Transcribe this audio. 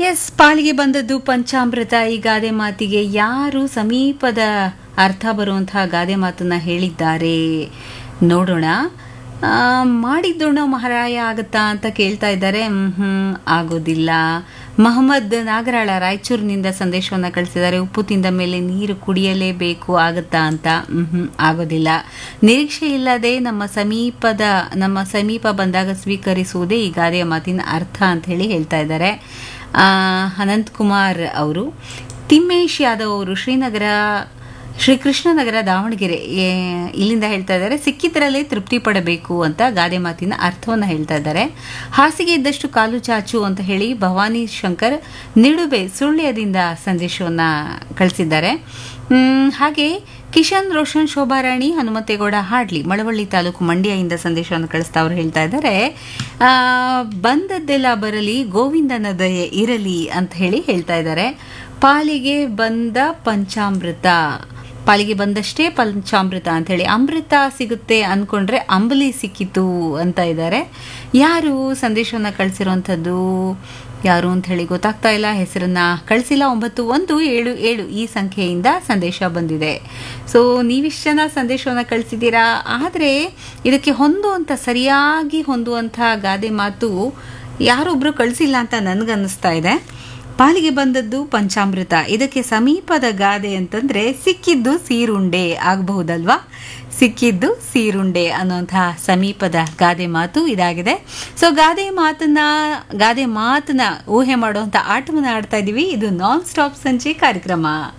S ಪಾಲಿಗೆ ಬಂದದ್ದು ಪಂಚಾಮೃತ ಈ ಗಾದೆ ಮಾತಿಗೆ ಯಾರು ಸಮೀಪದ ಅರ್ಥ ಬರುವಂತಹ ಗಾದೆ ಮಾತನ್ನ ಹೇಳಿದ್ದಾರೆ ನೋಡೋಣ ಆ, ಮಾಡಿದ್ದೋಣ ಮಹಾರಾಯ ಆಗುತ್ತಾ ಅಂತ ಕೇಳ್ತಾ ಇದ್ದಾರೆ ಹ್ಮ್ ಆಗೋದಿಲ್ಲ ಮಹಮ್ಮದ್ ನಾಗರಾಳ ರಾಯಚೂರಿನಿಂದ ಸಂದೇಶವನ್ನು ಕಳಿಸಿದ್ದಾರೆ ಉಪ್ಪು ತಿಂದ ಮೇಲೆ ನೀರು ಕುಡಿಯಲೇಬೇಕು ಆಗುತ್ತಾ ಅಂತ ಹ್ಮ್ ಆಗೋದಿಲ್ಲ ನಿರೀಕ್ಷೆ ಇಲ್ಲದೆ ನಮ್ಮ ಸಮೀಪದ ನಮ್ಮ ಸಮೀಪ ಬಂದಾಗ ಸ್ವೀಕರಿಸುವುದೇ ಈ ಗಾದೆಯ ಮಾತಿನ ಅರ್ಥ ಅಂತ ಹೇಳಿ ಹೇಳ್ತಾ ಇದ್ದಾರೆ ಆ, ಅನಂತ್ ಕುಮಾರ್ ಅವರು ತಿಮ್ಮೇಶ್ ಯಾದವ್ ಅವರು ಶ್ರೀನಗರ ಶ್ರೀ ಕೃಷ್ಣನಗರ ದಾವಣಗೆರೆ ಏ- ಇಲ್ಲಿಂದ ಹೇಳ್ತಾ ಇದ್ದಾರೆ ಸಿಕ್ಕಿದ್ರಲ್ಲೇ ತೃಪ್ತಿ ಪಡಬೇಕು ಅಂತ ಗಾದೆ ಮಾತಿನ ಅರ್ಥವನ್ನು ಹೇಳ್ತಾ ಇದ್ದಾರೆ ಹಾಸಿಗೆ ಇದ್ದಷ್ಟು ಕಾಲು ಚಾಚು ಅಂತ ಹೇಳಿ ಭವಾನಿ ಶಂಕರ್ ನಿಡುಬೆ ಸುಳ್ಯದಿಂದ ಸಂದೇಶವನ್ನ ಕಳಿಸಿದ್ದಾರೆ ಮ್, ಹಾಗೆ ಕಿಶನ್ ರೋಷನ್ ಶೋಭಾರಾಣಿ ಹನುಮಂತೇಗೌಡ ಹಾಡ್ಲಿ ಮಳವಳ್ಳಿ ತಾಲೂಕು ಮಂಡ್ಯದಿಂದ ಸಂದೇಶವನ್ನು ಕಳಿಸ್ತಾ ಅವರು ಹೇಳ್ತಾ ಇದ್ದಾರೆ ಆ, ಬಂದದ್ದೆಲ್ಲ ಬರಲಿ ಗೋವಿಂದನ ದಯೆ ಇರಲಿ ಅಂತ ಹೇಳಿ ಹೇಳ್ತಾ ಇದ್ದಾರೆ ಪಾಲಿಗೆ ಬಂದ ಪಂಚಾಮೃತ ಪಾಲಿಗೆ ಬಂದಷ್ಟೇ ಪಂಚಾಮೃತ ಅಂತ ಹೇಳಿ ಅಮೃತ ಸಿಗುತ್ತೆ ಅನ್ಕೊಂಡ್ರೆ ಅಂಬಲಿ ಸಿಕ್ಕಿತು ಅಂತ ಇದ್ದಾರೆ ಯಾರು ಸಂದೇಶವನ್ನ ಕಳಿಸಿರುವಂಥದ್ದು ಯಾರು ಅಂತ ಹೇಳಿ ಗೊತ್ತಾಗ್ತಾ ಇಲ್ಲ ಹೆಸರನ್ನ ಕಳಿಸಿಲ್ಲ ಒಂಬತ್ತು ಒಂದು ಏಳು ಏಳು ಈ ಸಂಖ್ಯೆಯಿಂದ ಸಂದೇಶ ಬಂದಿದೆ ಸೊ ನೀವಿಷ್ಟು ಜನ ಸಂದೇಶವನ್ನು ಕಳಿಸಿದ್ದೀರಾ ಆದರೆ ಇದಕ್ಕೆ ಹೊಂದುವಂಥ ಸರಿಯಾಗಿ ಹೊಂದುವಂಥ ಗಾದೆ ಮಾತು ಯಾರೊಬ್ರು ಕಳಿಸಿಲ್ಲ ಅಂತ ನನಗನ್ನಿಸ್ತಾ ಇದೆ ಪಾಲಿಗೆ ಬಂದದ್ದು ಪಂಚಾಮೃತ ಇದಕ್ಕೆ ಸಮೀಪದ ಗಾದೆ ಅಂತಂದ್ರೆ ಸಿಕ್ಕಿದ್ದು ಸೀರುಂಡೆ ಆಗಬಹುದಲ್ವಾ ಸಿಕ್ಕಿದ್ದು ಸೀರುಂಡೆ ಅನ್ನುವಂತಹ ಸಮೀಪದ ಗಾದೆ ಮಾತು ಇದಾಗಿದೆ ಸೊ ಗಾದೆ ಮಾತನ್ನ ಗಾದೆ ಮಾತನ್ನ ಊಹೆ ಮಾಡುವಂತ ಆಟವನ್ನ ಆಡ್ತಾ ಇದೀವಿ ಇದು ನಾನ್ ಸ್ಟಾಪ್ ಸಂಚೆ ಕಾರ್ಯಕ್ರಮ